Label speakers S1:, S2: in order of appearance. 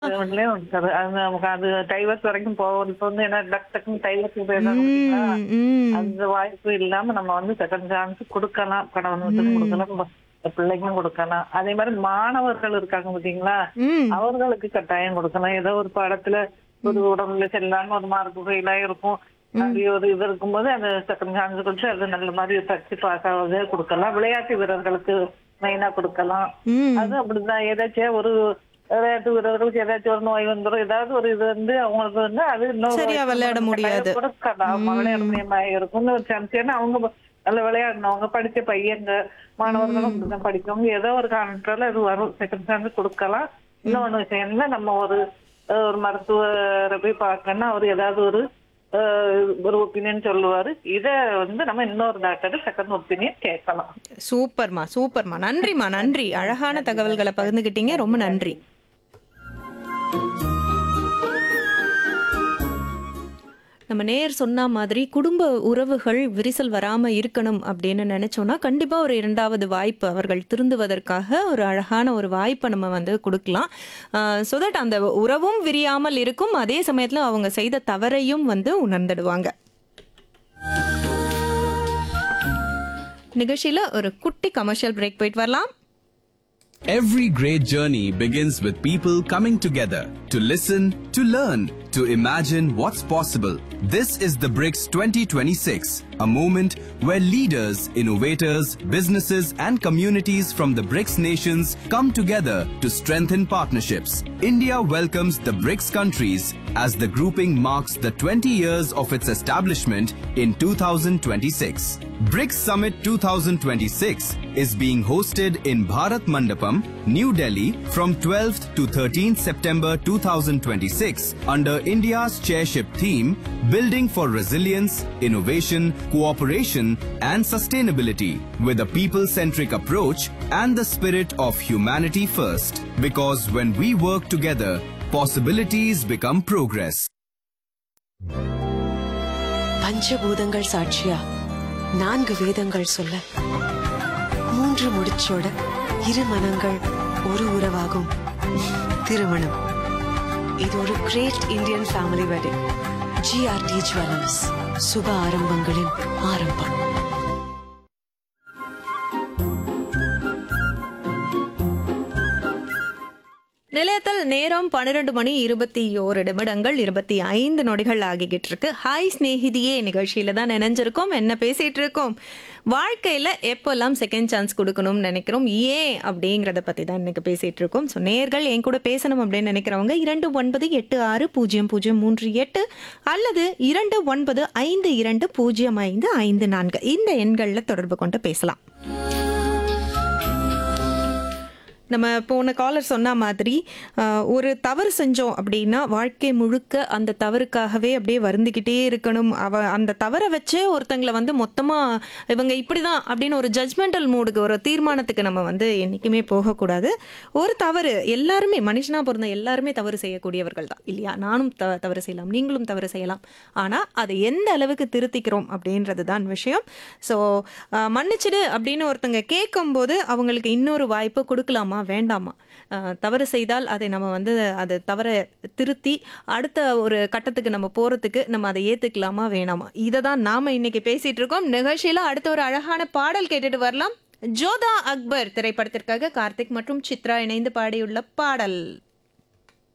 S1: அதுலயும் இருக்காது. அது நமக்கு அது டைவர்ஸ் வரைக்கும் போகும் இப்ப வந்து என்ன டக் டக்குன்னு டைவர்ஸ் போயிடுறாங்க பாத்தீங்களா?
S2: ம், ம்.
S1: அந்த வாய்ப்பு இல்லாம நம்ம வந்து செகண்ட் சான்ஸ் கொடுக்கலாம் கணவனுக்கு கொடுக்கலாம் ப- பிள்ளைக்கும் கொடுக்கலாம் அதே மாதிரி மாணவர்கள் இருக்காங்க பாத்தீங்களா
S2: ம்.
S1: அவர்களுக்கு கட்டாயம் கொடுக்கலாம் ஏதோ ஒரு பாடத்துல ஒரு உடம்புல செல்லாம ஒரு மார்க் ஃபெயிலா இருக்கும் அப்படி ஒரு இது இருக்கும்போது அந்த செகண்ட் சான்ஸ் கொடுத்து அது நல்ல மாதிரி தச்சு பாஸ் ஆகுது கொடுக்கலாம் விளையாட்டு வீரர்களுக்கு மெயினா கொடுக்கலாம்
S2: ம்.
S1: அது அப்படிதான் ஏதாச்சும் ஒரு விளையாட்டு வீரர்களுக்கு ஏதாச்சும் ஒரு நோய் வந்துடும் ஏதாவது ஒரு இது வந்து அவங்களுக்கு வந்து அது இன்னொரு
S2: சரியா
S1: வாய்ப்பு
S2: விளையாட
S1: நம்ம
S2: முடியாது.
S1: கட்டாயம் கொடுக்கலாம் ஆமா, விளையாட முடியாம இருக்கும்னு ஒரு சான்ஸ் ஏன்னா அவங்க ப- நல்லா விளையாடினவங்க படிச்ச பையங்க மாணவர்களும் அப்படிதான் படிக்கவங்க ஏதோ ஒரு காரணத்தால அது வரும் செகண்ட் சான்ஸ் கொடுக்கலாம் இன்னொன்னு விஷயம் என்ன நம்ம ஒரு அஹ், ஒரு மருத்துவரை போய் பார்க்கணும்னா அவர் ஏதாவது ஒரு அஹ், ஒரு ஒப்பீனியன் சொல்லுவாரு இத வந்து நம்ம இன்னொரு டாக்டர் செகண்ட் ஒப்பீனியன் கேட்கலாம்
S2: சூப்பர்மா சூப்பர்மா நன்றிமா நன்றி அழகான தகவல்களை பகிர்ந்துகிட்டீங்க ரொம்ப நன்றி நம்ம நேர் சொன்ன மாதிரி குடும்ப உறவுகள் விரிசல் வராம இருக்கணும் அப்படின்னு நினைச்சோம்னா கண்டிப்பா ஒரு இரண்டாவது வாய்ப்பு அவர்கள் திருந்துவதற்காக ஒரு அழகான ஒரு வாய்ப்பை நம்ம வந்து கொடுக்கலாம் ஸோ தட் அந்த உறவும் விரியாமல் இருக்கும் அதே சமயத்துல அவங்க செய்த தவறையும் வந்து உணர்ந்துடுவாங்க நிகழ்ச்சியில ஒரு குட்டி கமர்ஷியல் பிரேக் போயிட்டு வரலாம்
S3: Every great journey begins with people coming together to listen, to learn, to imagine what's possible. This is the BRICS 2026, a moment where leaders, innovators, businesses, and communities from the BRICS nations come together to strengthen partnerships. India welcomes the BRICS countries as the grouping marks the 20 years of its establishment in 2026. BRICS Summit 2026 is being hosted in Bharat Mandapam, New Delhi from 12th to 13th September 2026 under India's chairship theme Building for Resilience, Innovation, Cooperation and Sustainability with a people-centric approach and the spirit of humanity first. Because when we work together, possibilities become progress.
S4: பஞ்சபூதங்கள் சாட்சியா நான்கு வேதங்கள் சொல்ல மூன்று முடிச்சோட இரு மனங்கள் ஒரு உறவாகும் திருமணம் இது ஒரு great Indian family wedding GRT jewellers சுப ஆரம்பங்களின் ஆரம்பம்
S2: நிலையத்தில் நேரம் பன்னிரண்டு மணி இருபத்தி ஓரு நிமிடங்கள் இருபத்தி ஐந்து நொடிகள் ஆகிக்கிட்டு இருக்கு ஹாய் ஸ்நேகிதியே நிகழ்ச்சியில தான் நினைஞ்சிருக்கோம் என்ன பேசிட்டு இருக்கோம் வாழ்க்கையில எப்போல்லாம் செகண்ட் சான்ஸ் கொடுக்கணும்னு நினைக்கிறோம் ஏன் அப்படிங்கறத பத்தி தான் இன்னைக்கு பேசிட்டு இருக்கோம் ஸோ நேர்கள் என் கூட பேசணும் அப்படின்னு நினைக்கிறவங்க இரண்டு ஒன்பது எட்டு ஆறு பூஜ்ஜியம் பூஜ்ஜியம் மூன்று எட்டு அல்லது இரண்டு ஒன்பது ஐந்து இரண்டு பூஜ்ஜியம் ஐந்து ஐந்து நான்கு இந்த எண்களில் தொடர்பு கொண்டு பேசலாம் நம்ம போன காலர் சொன்ன மாதிரி ஆஹ், ஒரு தவறு செஞ்சோம் அப்படின்னா வாழ்க்கை முழுக்க அந்த தவறுக்காகவே அப்படியே வருந்திக்கிட்டே இருக்கணும் அவ அந்த தவறை வச்சே ஒருத்தங்களை வந்து மொத்தமாக இவங்க இப்படிதான் அப்படின்னு ஒரு ஜட்மெண்டல் மூடுக்கு ஒரு தீர்மானத்துக்கு நம்ம வந்து என்றைக்குமே போகக்கூடாது ஒரு தவறு எல்லாருமே மனுஷனா பிறந்த எல்லாருமே தவறு செய்யக்கூடியவர்கள் தான் இல்லையா நானும் த தவறு செய்யலாம் நீங்களும் தவறு செய்யலாம் ஆனால் அதை எந்த அளவுக்கு திருத்திக்கிறோம் அப்படின்றது தான் விஷயம் ஸோ மன்னிச்சிடு அப்படின்னு ஒருத்தங்க கேட்கும்போது அவங்களுக்கு இன்னொரு வாய்ப்பு கொடுக்கலாமா வேண்டாமா அஹ், தவறு செய்தால் அதை நம்ம வந்து அதை தவற திருத்தி அடுத்த ஒரு கட்டத்துக்கு நம்ம போறதுக்கு நம்ம அதை ஏத்துக்கலாமா வேணாமா இதை தான் நாம இன்னைக்கு பேசிட்டு இருக்கோம் நிகழ்ச்சியில அடுத்த ஒரு அழகான பாடல் கேட்டுட்டு வரலாம் ஜோதா அக்பர் திரைப்படத்திற்காக கார்த்திக் மற்றும் சித்ரா இணைந்து பாடியுள்ள பாடல்